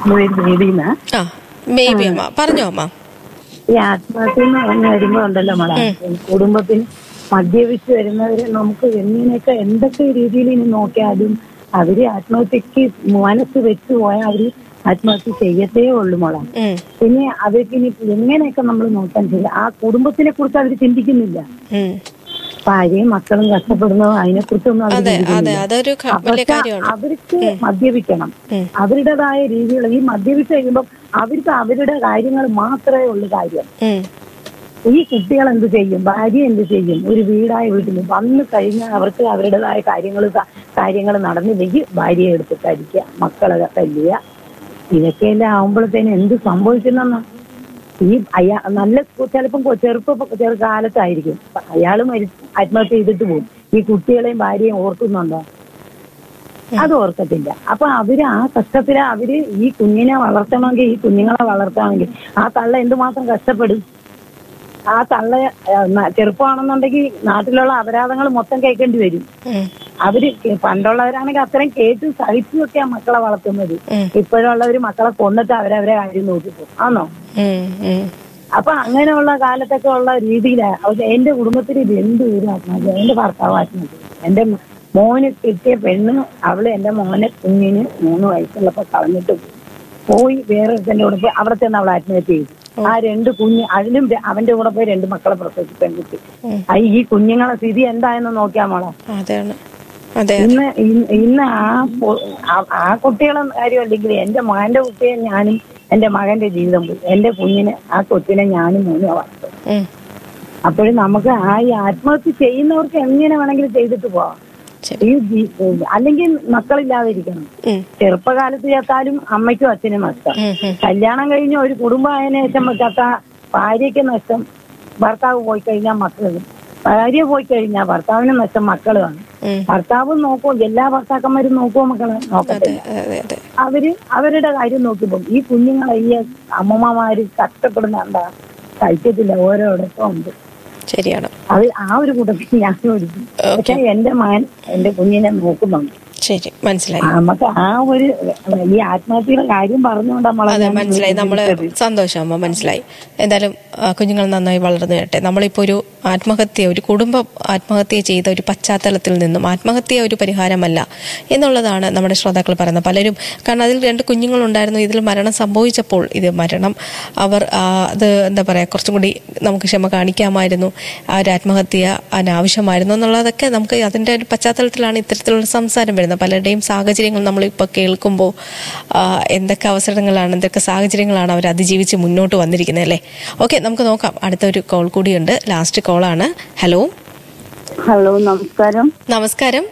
ബേബിന്ന് ആ ബേബി അമ്മ പറഞ്ഞോ അമ്മ ഈ ആത്മഹത്യ എന്ന് പറഞ്ഞു വരുമ്പോ ഉണ്ടല്ലോ മോളെ കുടുംബത്തിൽ മദ്യപിച്ച് വരുന്നവരെ നമുക്ക് എങ്ങനെയൊക്കെ എന്തൊക്കെ രീതിയിൽ ഇനി നോക്കിയാലും അവര് ആത്മഹത്യക്ക് മനസ്സ് വെച്ച് പോയാൽ അവര് ആത്മഹത്യ ചെയ്യത്തേ ഉള്ളു മോളെ ഉം, പിന്നെ അവർക്ക് ഇനി എങ്ങനെയൊക്കെ നമ്മൾ നോക്കാൻ ചെയ്യില്ല ആ കുടുംബത്തിനെ കുറിച്ച് അവർ ചിന്തിക്കുന്നില്ല ഉം. ഭാര്യയും മക്കളും കഷ്ടപ്പെടുന്നതും അതിനെ കുറിച്ചൊന്നും അവർ അതെ ചിന്തിക്കുന്നില്ല അതെ അതൊരു ക- വലിയ പക്ഷെ കാര്യമാണ് അവർക്ക് മദ്യപിക്കണം ഉം. അവരുടേതായ രീതികൾ ഈ മദ്യപിച്ച് കഴിയുമ്പോൾ അവർക്ക് അവരുടെ കാര്യങ്ങൾ മാത്രമേ ഉള്ളൂ കാര്യം ഉം, ഈ കുട്ടികൾ എന്ത് ചെയ്യും ഭാര്യ എന്ത് ചെയ്യും ഒരു വീടായ വീട്ടിൽ വന്നു കഴിഞ്ഞാൽ അവർക്ക് അവരുടേതായ കാര്യങ്ങൾ കാര്യങ്ങൾ നടന്നില്ലെങ്കിൽ ഭാര്യയെ എടുത്തിട്ട് അടിക്കുക മക്കളെ തല്ലുക ഇതൊക്കെയല്ലേ ആവുമ്പോഴത്തേന് എന്ത് സംഭവിക്കുന്നെന്നാ ഈ അയാ നല്ല ചിലപ്പം ചെറുപ്പ ചെറുകാലത്തായിരിക്കും അയാൾ മരി ആത്മഹത്യ ചെയ്തിട്ട് പോകും ഈ കുട്ടികളെയും ഭാര്യയും ഓർക്കുന്നുണ്ടോ അത് ഓർക്കത്തില്ല അപ്പൊ അവര് ആ കഷ്ടത്തില് അവര് ഈ കുഞ്ഞിനെ വളർത്തണമെങ്കിൽ ഈ കുഞ്ഞുങ്ങളെ വളർത്തണമെങ്കിൽ ആ തള്ള എന്തുമാത്രം കഷ്ടപ്പെടും ആ തള്ള ആ, ന- ചെറുപ്പമാണെന്നുണ്ടെങ്കിൽ നാട്ടിലുള്ള അപരാധങ്ങൾ മൊത്തം കേൾക്കേണ്ടി വരും ഉം, അവര് കേ- പണ്ടുള്ളവരാണെങ്കിൽ അത്രയും കേട്ട് സഹിച്ചുമൊക്കെയാ മക്കളെ വളർത്തുന്നത് ഉം. ഇപ്പോഴുള്ളവര് മക്കളെ കൊന്നിട്ട് അവരവരെ കാര്യം നോക്കിപ്പോ ആണോ ഉം, ഉം. അപ്പൊ അങ്ങനെയുള്ള കാലത്തൊക്കെ ഉള്ള രീതിയിലാണ് പക്ഷെ എന്റെ കുടുംബത്തിൽ ഇത് എന്ത് ഒരു ആത്മഹത്യ എന്റെ ഭർത്താവ് ആത്മഹത്യ ചെയ്തു. എന്റെ മ- മോന് കിട്ടിയ പെണ്ണ് അവള് എന്റെ മോനെ കുഞ്ഞിന് മൂന്ന് വയസ്സുള്ളപ്പോ കളഞ്ഞിട്ട് പോയി. പോയി വേറെ ഒരുത്തന്റെ കൂടെ പോയി അവിടെ ചെന്ന് അവൾ ആത്മഹത്യ ചെയ്തു ആ രണ്ട് കുഞ്ഞ് അതിലും ര- അവന്റെ കൂടെ പോയി രണ്ട് മക്കളെ പ്രസവിച്ചു പെൺകുട്ടി ഉം. ആ ഈ കുഞ്ഞുങ്ങളെ സ്ഥിതി എന്തായെന്ന് നോക്കിയാ മോളെ അതാണ് അതെ ഇന്ന് ഇന്ന് ഇന്ന് ആ പൊ- ആ- ആ കുട്ടികളെ കാര്യമല്ലെങ്കിൽ എന്റെ മോന്റെ കുട്ടിയെ ഞാനും എന്റെ മകന്റെ ജീവിതം പോയി എന്റെ കുഞ്ഞിനെ ആ കൊച്ചിനെ ഞാനും മോനും വളർത്തും ഉം, അപ്പോഴും നമുക്ക് ആ ഈ ആത്മഹത്യ ചെയ്യുന്നവർക്ക് എങ്ങനെ വേണമെങ്കിലും ചെയ്തിട്ട് പോവാം ശരി ഈ ജീ- അല്ലെങ്കിൽ മക്കളില്ലാതിരിക്കണം ഉം, ചെറുപ്പകാലത്ത് ചേർത്താലും അമ്മയ്ക്കും അച്ഛനും നഷ്ടം ഉം, ഉം. കല്യാണം കഴിഞ്ഞ് ഒരു കുടുംബം ആയതിനു ശേഷം ചത്ത ഭാര്യയ്ക്ക് നഷ്ടം ഭർത്താവ് പോയി കഴിഞ്ഞാൽ മക്കളും ഭാര്യ പോയി കഴിഞ്ഞാൽ ഭർത്താവിന് നഷ്ടം മക്കളുമാണ് ഉം. ഭർത്താവും നോക്കും എല്ലാ ഭർത്താക്കന്മാരും നോക്കുമോ മക്കളെ അതെ നോക്കത്തില്ല അതെ അതെ അവര് അവരുടെ കാര്യം നോക്കിപ്പോ ഈ കുഞ്ഞുങ്ങളെ ഈ അമ്മമാര് കഷ്ടപ്പെടുന്ന എന്താ കഴിക്കത്തില്ല ഓരോടൊപ്പം ഉണ്ട് ശരിയാണ് അത് ആ ഒരു കൂട്ടത്തിൽ ഞാൻ ഒരുക്കും പക്ഷെ എന്റെ മകൻ എന്റെ കുഞ്ഞിനെ നോക്കുന്നുണ്ട് ശരി മനസ്സിലായി നമുക്ക് ആ ഒരു ഈ ആത്മഹത്യയുടെ കാര്യം പറഞ്ഞുകൊണ്ട് നമ്മളെ അതെ ഞാൻ മനസ്സിലായി നമ്മള് സന്തോഷം അമ്മ മനസ്സിലായി എന്തായാലും ആ, കുഞ്ഞുങ്ങൾ നന്നായി വളർന്നു വരട്ടെ നമ്മളിപ്പോ ഒരു ആത്മഹത്യ ഒരു കുടുംബം ആത്മഹത്യ ചെയ്ത ഒരു പശ്ചാത്തലത്തിൽ നിന്നും ആത്മഹത്യ ഒരു പരിഹാരമല്ല എന്നുള്ളതാണ് നമ്മുടെ ശ്രോതാക്കൾ പറയുന്നത് പലരും കാരണം അതിൽ രണ്ട് കുഞ്ഞുങ്ങളുണ്ടായിരുന്നു ഇതിൽ മരണം സംഭവിച്ചപ്പോൾ ഇത് മരണം അവർ ആ, അത് എന്താ പറയാ കുറച്ചും കൂടി നമുക്ക് ക്ഷമ കാണിക്കാമായിരുന്നു ആ ഒരു ആത്മഹത്യ അനാവശ്യമായിരുന്നു എന്നുള്ളതൊക്കെ നമുക്ക് അതിന്റെ ഒരു പശ്ചാത്തലത്തിലാണ് ഇത്തരത്തിലുള്ള സംസാരം വരുന്നത് പലരുടെയും സാഹചര്യങ്ങൾ നമ്മളിപ്പോൾ കേൾക്കുമ്പോൾ ആ, എന്തൊക്കെ അവസരങ്ങളാണ് എന്തൊക്കെ സാഹചര്യങ്ങളാണ് അവർ അതിജീവിച്ച് മുന്നോട്ട് വന്നിരിക്കുന്നത് അല്ലേ ഓക്കെ നമുക്ക് നോക്കാം അടുത്ത ഒരു കോൾ കൂടിയുണ്ട് ലാസ്റ്റ് കോളാണ് ഹലോ ഹലോ നമസ്കാരം നമസ്കാരം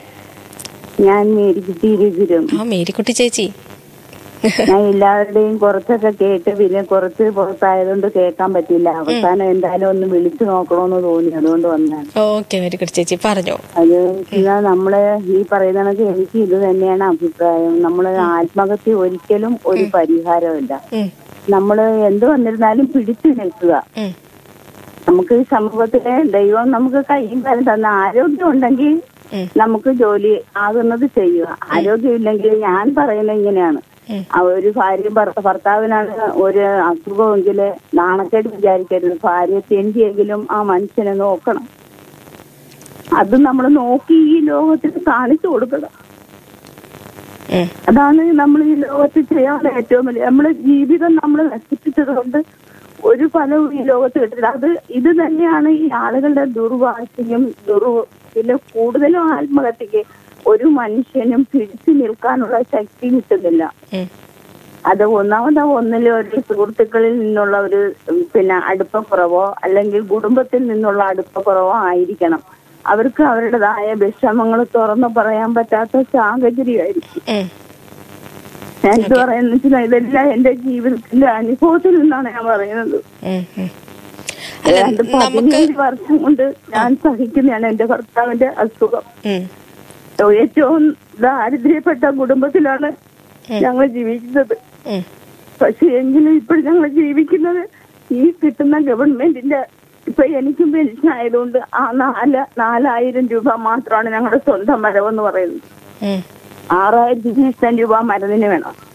ഞാൻ മേരിക്കുട്ടി രഘുരം ആ മേരിക്കുട്ടി ചേച്ചി ഞാൻ എല്ലാവരുടെയും കുറച്ചൊക്കെ കേട്ട് പിന്നെ കുറച്ച് പുറത്തായതുകൊണ്ട് കേൾക്കാൻ പറ്റില്ല അവസാനം എന്തായാലും ഒന്ന് വിളിച്ചു നോക്കണമെന്ന് തോന്നി അതുകൊണ്ട് വന്നാണ് ഓക്കെ മേരിക്കുട്ടി ചേച്ചി പറഞ്ഞോ അത് എന്നാ നമ്മള് ഈ പറയുന്ന കണക്ക് എനിക്ക് ഇത് തന്നെയാണ് അഭിപ്രായം നമ്മള് ആത്മഹത്യ ഒരിക്കലും ഒരു പരിഹാരമല്ല ഉം, നമ്മള് എന്ത് വന്നിരുന്നാലും പിടിച്ചു നിൽക്കുക ഉം, നമുക്ക് ഈ സമൂഹത്തിലെ ദൈവം നമുക്ക് കയ്യും കാലം തന്ന ആരോഗ്യം ഉണ്ടെങ്കിൽ ഉം. നമുക്ക് ജോലി ആകുന്നത് ചെയ്യുക ആരോഗ്യമില്ലെങ്കിൽ ഞാൻ പറയുന്നത് ഇങ്ങനെയാണ് ഉം. ആ ഒരു ഭാര്യയും ഭർത്ത- ഭർത്താവിനാണ് ഒരു അസുഖമെങ്കിൽ നാണക്കേട് വിചാരിക്കരുത് ഭാര്യ തെണ്ടിയെങ്കിലും ആ മനുഷ്യനെ നോക്കണം അത് നമ്മൾ നോക്കി ഈ ലോകത്തിന് കാണിച്ചു കൊടുക്കണം ഉം. അതാണ് നമ്മൾ ഈ ലോകത്ത് ചെയ്യാനുള്ള ഏറ്റവും വലിയ നമ്മളെ ജീവിതം നമ്മൾ നശിപ്പിച്ചത് കൊണ്ട് ഒരു ഫലവും ഈ ലോകത്ത് കിട്ടില്ല അത് ഇത് തന്നെയാണ് ഈ ആളുകളുടെ ദുർവാശിയും ദുർ പിന്നെ കൂടുതലും ആത്മഹത്യക്ക് ഒരു മനുഷ്യനും പിടിച്ചു നിൽക്കാനുള്ള ശക്തി കിട്ടുന്നില്ല ഉം. അത് ഒന്നാമത് ഒന്നിൽ ഒരു സുഹൃത്തുക്കളിൽ നിന്നുള്ള ഒരു ഉം, പിന്നെ അടുപ്പക്കുറവോ അല്ലെങ്കിൽ കുടുംബത്തിൽ നിന്നുള്ള അടുപ്പക്കുറവോ ആയിരിക്കണം അവർക്ക് അവരുടേതായ വിഷമങ്ങൾ തുറന്നു പറയാൻ പറ്റാത്ത സാഹചര്യമായിരിക്കും ഉം. ഞാൻ എന്ത് പറയുന്ന വെച്ചാൽ ഇതെല്ലാം എന്റെ ജീവിതത്തിന്റെ അനുഭവത്തിൽ നിന്നാണ് ഞാൻ പറയുന്നത് ഉം, ഉം. അല്ല ഏതാണ്ട് നമുക്ക് പതിനേഴ് വർഷം കൊണ്ട് ഞാൻ സഹിക്കുന്നതാണ് എന്റെ ഭർത്താവിന്റെ അസുഖം ഉം, ഏറ്റവും ദാരിദ്ര്യപ്പെട്ട കുടുംബത്തിലാണ് ഞങ്ങൾ ജീവിക്കുന്നത് ഉം. പക്ഷെ എങ്കിലും ഇപ്പോൾ ഞങ്ങൾ ജീവിക്കുന്നത് ഈ കിട്ടുന്ന ഗവൺമെന്റിന്റെ ഇപ്പൊ എനിക്കും പെൻഷൻ ആയതുകൊണ്ട് ആ നാല് നാലായിരം രൂപ മാത്രമാണ് ഞങ്ങളുടെ സ്വന്തം മരവെന്ന് പറയുന്നത് ഉം. ആറായിരത്തി ലക്ഷം രൂപ മരുന്നിന് വേണം